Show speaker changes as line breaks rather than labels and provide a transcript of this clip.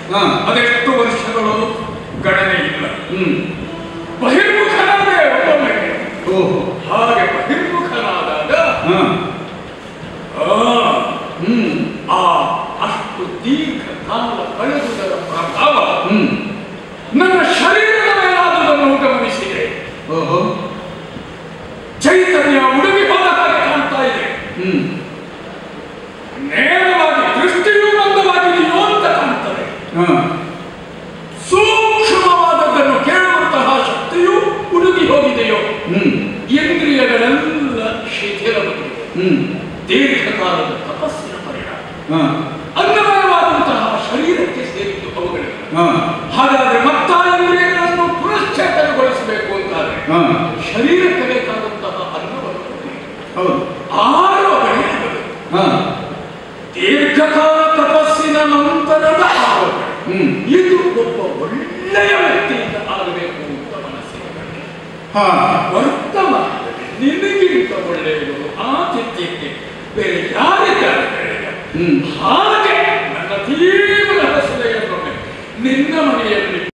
ಹಾ.
ಅದೆಷ್ಟು ವರ್ಷಗಳು ಗಣನೆ ಇಲ್ಲ
ಹ್ಮ್
ಬಹಿರ್ಮುಖನಾದೆ ಒಬ್ಬೊಮ್ಮೆ
ಓಹೋ
ಹಾಗೆ ಬಹಿರ್ಮುಖನಾದಾಗ
ಹಾ
ಆ,
ಹ್ಮ್
ಆ ಅಷ್ಟು ದೀರ್ಘ ಕಾಲ ಕಳೆದುದರ ಪ್ರಭಾವ
ಹ್ಮ್
ನನ್ನ ಶರೀರದ ಮೇಲಾದುದನ್ನು ಗಮನಿಸಿದೆ
ಓಹೋ
ಚೈತನ್ಯ ಉಡುಗಿ ಹೋದ ಹಾಗೆ ಕಾಣ್ತಾ ಇದೆ
ಹ್ಮ್
ನೇರವಾಗಿ ದೃಷ್ಟಿಯೂ ಮಂದವಾಗಿದೆಯೋ ಅಂತ ಕಾಣ್ತದೆ
ಹಾ
ಸೂಕ್ಷ್ಮವಾದದ್ದನ್ನು ಕೇಳುವಂತಹ ಶಕ್ತಿಯು ಉಡುಗಿ ಹೋಗಿದೆಯೋ
ಹ್ಮ್
ಇಂದ್ರಿಯಗಳೆಲ್ಲ ಶಿಥಿಲಗೊಂಡಿವೆ
ಹ್ಮ್
ದೀರ್ಘಕಾಲದ ತಪಸ್ಸಿನ ಪರಿಣಾಮ
ಹಾ
ಅನ್ನಮಯವಾದಂತಹ ಶರೀರಕ್ಕೆ ಸೇರಿದ್ದು ಅವುಗಳಿಗೆ
ಹಾ
ಹಾಗಾದ್ರೆ ಮತ್ತ ಇಂದ್ರಿಯಗಳನ್ನು ಪುನಶ್ಚೇತನಗೊಳಿಸಬೇಕು ಅಂತಾದ್ರೆ
ಹಾ
ಶರೀರಕ್ಕೆ ಬೇಕಾದಂತಹ ಅನ್ನವನ್ನು ಕೊಡಿ.
ಹೌದು
ಆರು ಅಗಣಿಗಳು
ಹಾ
ದೀರ್ಘಕಾಲ ತಪಸ್ಸಿನ ನಂತರದ ಆರೋಗ್ಯ
ಹ್ಮ್
ಇದು ಒಬ್ಬ ಒಳ್ಳೆಯ ವ್ಯಕ್ತಿಯಿಂದ ಆಗಬೇಕು ಅಂತ ಮನಸ್ಸಿಗೆ ಬಂದಿದೆ.
ಹಾ
ವರ್ತಮಾನದಲ್ಲಿ ನಿನಗಿಂತ ಒಳ್ಳೆಯವರು ಆತಿಥ್ಯಕ್ಕೆ ಬೇರೆ ಯಾರಿದ್ದಾರೆ ಗೆಳೆಯ?
ಹ್ಮ್
ಹಾಗೆ ನನ್ನ ತೀವ್ರ ಹಸಲೆಯನ್ನು ನಿನ್ನ ಮನೆಯಲ್ಲಿ